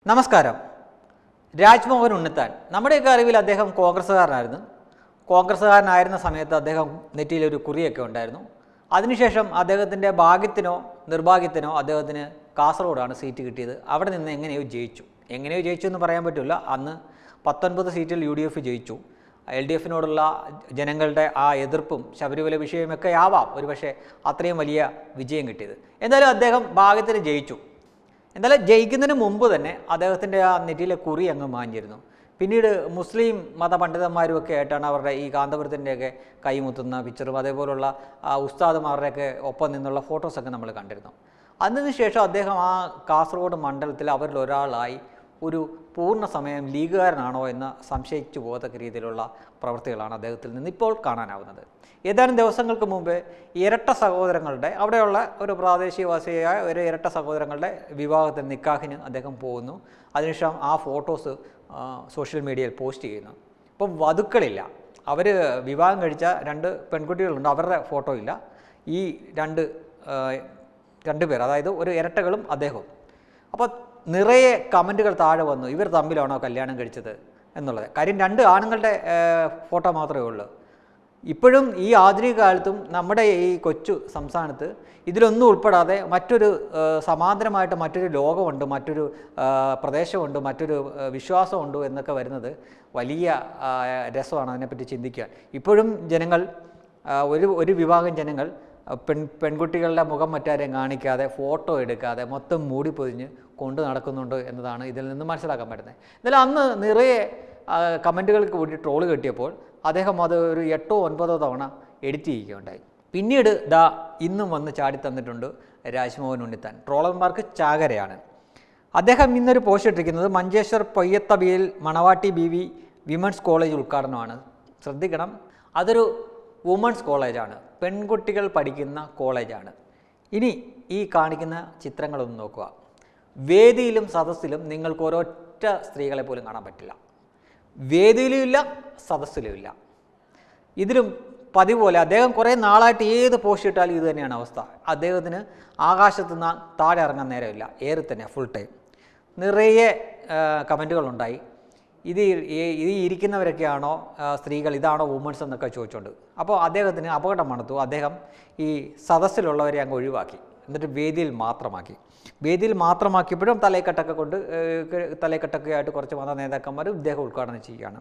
നമസ്കാരം രാജ്മോഹൻ ഉണ്ണിത്താൻ നമ്മുടെയൊക്കെ അറിവിൽ അദ്ദേഹം കോൺഗ്രസ്സുകാരനായിരുന്നു കോൺഗ്രസ്സുകാരനായിരുന്ന സമയത്ത് അദ്ദേഹം നെറ്റിയിലൊരു കുറിയൊക്കെ ഉണ്ടായിരുന്നു അതിനുശേഷം അദ്ദേഹത്തിൻ്റെ ഭാഗ്യത്തിനോ നിർഭാഗ്യത്തിനോ അദ്ദേഹത്തിന് കാസർഗോഡാണ് സീറ്റ് കിട്ടിയത് അവിടെ നിന്ന് എങ്ങനെയോ ജയിച്ചു എങ്ങനെയോ ജയിച്ചു എന്ന് പറയാൻ പറ്റില്ല അന്ന് പത്തൊൻപത് സീറ്റിൽ യു ഡി എഫ് ജയിച്ചു എൽ ഡി എഫിനോടുള്ള ജനങ്ങളുടെ ആ എതിർപ്പും ശബരിമല വിഷയമൊക്കെ ആവാം ഒരുപക്ഷെ അത്രയും വലിയ വിജയം കിട്ടിയത് എന്തായാലും അദ്ദേഹം ഭാഗ്യത്തിന് ജയിച്ചു എന്തായാലും ജയിക്കുന്നതിന് മുമ്പ് തന്നെ അദ്ദേഹത്തിൻ്റെ ആ നെറ്റിയിലെ കുറി അങ്ങ് മാഞ്ഞിരുന്നു പിന്നീട് മുസ്ലിം മതപണ്ഡിതന്മാരും ഒക്കെ ആയിട്ടാണ് അവരുടെ ഈ കാന്തപുരത്തിൻ്റെയൊക്കെ കൈമുത്തുന്ന പിക്ചറും അതേപോലുള്ള ആ ഉസ്താദുമാരുടെയൊക്കെ ഒപ്പം നിന്നുള്ള ഫോട്ടോസൊക്കെ നമ്മൾ കണ്ടിരുന്നു അതിന് ശേഷം അദ്ദേഹം ആ കാസർഗോഡ് മണ്ഡലത്തിൽ അവരിൽ ഒരാളായി ഒരു പൂർണ്ണ സമയം ലീഗുകാരനാണോ എന്ന് സംശയിച്ചു പോകത്തക്ക രീതിയിലുള്ള പ്രവൃത്തികളാണ് അദ്ദേഹത്തിൽ നിന്ന് ഇപ്പോൾ കാണാനാവുന്നത് ഏതാനും ദിവസങ്ങൾക്ക് മുമ്പ് ഇരട്ട സഹോദരങ്ങളുടെ അവിടെയുള്ള ഒരു പ്രാദേശികവാസിയായ ഒരു ഇരട്ട സഹോദരങ്ങളുടെ വിവാഹത്തിന് നിക്കാഹിന് അദ്ദേഹം പോകുന്നു അതിനുശേഷം ആ ഫോട്ടോസ് സോഷ്യൽ മീഡിയയിൽ പോസ്റ്റ് ചെയ്യുന്നു ഇപ്പം വധുക്കളില്ല അവർ വിവാഹം കഴിച്ച രണ്ട് പെൺകുട്ടികളുണ്ട് അവരുടെ ഫോട്ടോ ഇല്ല ഈ രണ്ട് ആ, രണ്ട് പേർ അതായത് ഒരു ഇരട്ടകളും അദ്ദേഹവും അപ്പോൾ നിറയെ കമൻറ്റുകൾ താഴെ വന്നു ഇവർ തമ്മിലാണോ കല്യാണം കഴിച്ചത് എന്നുള്ളത് കാര്യം രണ്ട് ആണുങ്ങളുടെ ഏർ, ഫോട്ടോ മാത്രമേ ഉള്ളൂ ഇപ്പോഴും ഈ ആധുനിക കാലത്തും നമ്മുടെ ഈ കൊച്ചു സംസ്ഥാനത്ത് ഇതിലൊന്നും ഉൾപ്പെടാതെ മറ്റൊരു ഏർ, സമാന്തരമായിട്ട് മറ്റൊരു ലോകമുണ്ട് മറ്റൊരു ആ, പ്രദേശമുണ്ട് മറ്റൊരു ആ, വിശ്വാസമുണ്ട് എന്നൊക്കെ വരുന്നത് വലിയ ആ, രസമാണ് അതിനെപ്പറ്റി ചിന്തിക്കാൻ ഇപ്പോഴും ജനങ്ങൾ ആ, ഒരു ഒരു വിഭാഗം ജനങ്ങൾ ആ, പെൺ പെൺകുട്ടികളുടെ മുഖം മറ്റാരെയും കാണിക്കാതെ ഫോട്ടോ എടുക്കാതെ മൊത്തം മൂടി പൊതിഞ്ഞ് കൊണ്ടു നടക്കുന്നുണ്ട് എന്നതാണ് ഇതിൽ നിന്ന് മനസ്സിലാക്കാൻ പറ്റുന്നത് എന്നാലും അന്ന് നിറയെ ആ, കമൻറ്റുകൾക്ക് വേണ്ടി ട്രോള് കിട്ടിയപ്പോൾ അദ്ദേഹം അത് ഒരു എട്ടോ ഒൻപതോ തവണ എഡിറ്റ് ചെയ്യുകയുണ്ടായി പിന്നീട് ദാ ഇന്നും വന്ന് ചാടി തന്നിട്ടുണ്ട് രാജ്മോഹൻ ഉണ്ണിത്താൻ ട്രോളർമാർക്ക് ചാകരയാണ് അദ്ദേഹം ഇന്നൊരു പോസ്റ്റ് ഇട്ടിരിക്കുന്നത് മഞ്ചേശ്വർ പൊയ്യത്തബിയിൽ മണവാട്ടി ബി വി വിമൻസ് കോളേജ് ഉദ്ഘാടനമാണ് ശ്രദ്ധിക്കണം അതൊരു വുമൺസ് കോളേജാണ് പെൺകുട്ടികൾ പഠിക്കുന്ന കോളേജാണ് ഇനി ഈ കാണിക്കുന്ന ചിത്രങ്ങളൊന്ന് നോക്കുക വേദിയിലും സദസ്സിലും നിങ്ങൾക്ക് ഒരൊറ്റ സ്ത്രീകളെ പോലും കാണാൻ പറ്റില്ല വേദിയിലും ഇല്ല സദസ്സിലും ഇല്ല ഇതിലും പതിവ് പോലെ അദ്ദേഹം കുറേ നാളായിട്ട് ഏത് പോസ്റ്റ് ഇട്ടാലും ഇത് തന്നെയാണ് അവസ്ഥ അദ്ദേഹത്തിന് ആകാശത്ത് നിന്ന് താഴെ ഇറങ്ങാൻ നേരമില്ല ഏറി തന്നെ ഫുൾ ടൈം നിറയെ കമൻറ്റുകളുണ്ടായി ഇത് ഈ- ഇത് ഈ ഇരിക്കുന്നവരൊക്കെയാണോ ആ, സ്ത്രീകൾ ഇതാണോ വുമൺസ് എന്നൊക്കെ ചോദിച്ചുകൊണ്ട് അപ്പോൾ അദ്ദേഹത്തിന് അപകടം മണത്തു അദ്ദേഹം ഈ സദസ്സിലുള്ളവരെ അങ്ങ് ഒഴിവാക്കി എന്നിട്ട് വേദിയിൽ മാത്രമാക്കി വേദിയിൽ മാത്രമാക്കിയപ്പോഴും തലയെക്കെട്ടൊക്കെ കൊണ്ട് ഏഹ്, തലയെക്കെട്ടൊക്കെ ആയിട്ട് കുറച്ച് മത നേതാക്കന്മാർ ഇദ്ദേഹം ഉദ്ഘാടനം ചെയ്യുകയാണ്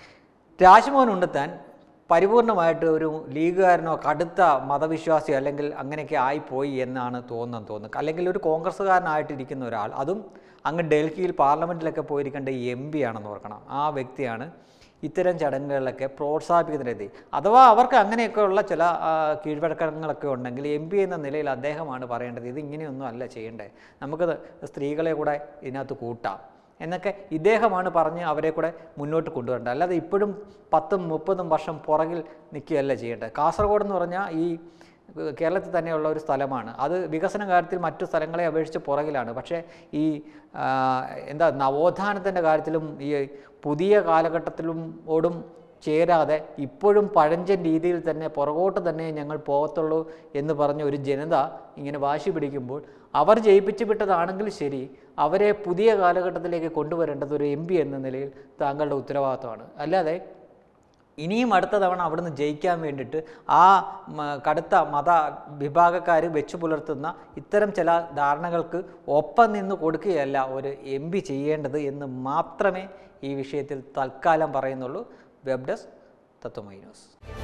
രാജ്മോഹൻ ഉണ്ടെത്താൻ പരിപൂർണമായിട്ട് ഒരു ലീഗുകാരനോ കടുത്ത മതവിശ്വാസിയോ അല്ലെങ്കിൽ അങ്ങനെയൊക്കെ ആയിപ്പോയി എന്നാണ് തോന്നുന്നത് തോന്നുന്നത് അല്ലെങ്കിൽ ഒരു കോൺഗ്രസ്സുകാരനായിട്ടിരിക്കുന്ന ഒരാൾ അതും അങ്ങ് ഡൽഹിയിൽ പാർലമെൻറ്റിലൊക്കെ പോയിരിക്കേണ്ട എം പി ആണെന്ന് ഓർക്കണം ആ വ്യക്തിയാണ് ഇത്തരം ചടങ്ങുകളിലൊക്കെ പ്രോത്സാഹിപ്പിക്കുന്ന രീതി അഥവാ അവർക്ക് അങ്ങനെയൊക്കെയുള്ള ചില ആ, കീഴ്വഴക്കങ്ങളൊക്കെ ഉണ്ടെങ്കിൽ എം പി എന്ന നിലയിൽ അദ്ദേഹമാണ് പറയേണ്ടത് ഇത് ഇങ്ങനെയൊന്നും അല്ല ചെയ്യേണ്ടത് നമുക്കത് സ്ത്രീകളെ കൂടെ ഇതിനകത്ത് കൂട്ടാം എന്നൊക്കെ ഇദ്ദേഹമാണ് പറഞ്ഞ് അവരെ കൂടെ മുന്നോട്ട് കൊണ്ടുവരേണ്ടത് അല്ലാതെ ഇപ്പോഴും പത്തും മുപ്പതും വർഷം പുറകിൽ നിൽക്കുകയല്ല ചെയ്യേണ്ടത് കാസർഗോഡ് എന്ന് പറഞ്ഞാൽ ഈ ഏഹ്, കേരളത്തിൽ തന്നെയുള്ള ഒരു സ്ഥലമാണ് അത് വികസന കാര്യത്തിൽ മറ്റു സ്ഥലങ്ങളെ അപേക്ഷിച്ച് പുറകിലാണ് പക്ഷേ ഈ ആ, എന്താ നവോത്ഥാനത്തിൻ്റെ കാര്യത്തിലും ഈ പുതിയ കാലഘട്ടത്തിലും ഓടും ചേരാതെ ഇപ്പോഴും പഴഞ്ചൻ രീതിയിൽ തന്നെ പുറകോട്ട് തന്നെ ഞങ്ങൾ പോകത്തുള്ളൂ എന്ന് പറഞ്ഞ ഒരു ജനത ഇങ്ങനെ വാശി പിടിക്കുമ്പോൾ അവർ ജയിപ്പിച്ചു വിട്ടതാണെങ്കിൽ ശരി അവരെ പുതിയ കാലഘട്ടത്തിലേക്ക് കൊണ്ടുവരേണ്ടത് ഒരു എം പി എന്ന നിലയിൽ താങ്കളുടെ ഉത്തരവാദിത്തമാണ് അല്ലാതെ ഇനിയും അടുത്ത തവണ അവിടുന്ന് ജയിക്കാൻ വേണ്ടിയിട്ട് ആ മ, കടുത്ത മത വിഭാഗക്കാർ വെച്ചു പുലർത്തുന്ന ഇത്തരം ചില ധാരണകൾക്ക് ഒപ്പം നിന്ന് കൊടുക്കുകയല്ല ഒരു എം പി ചെയ്യേണ്ടത് എന്ന് മാത്രമേ ഈ വിഷയത്തിൽ തൽക്കാലം പറയുന്നുള്ളൂ വെബ് ഡെസ്ക് തത്വമൈ ന്യൂസ്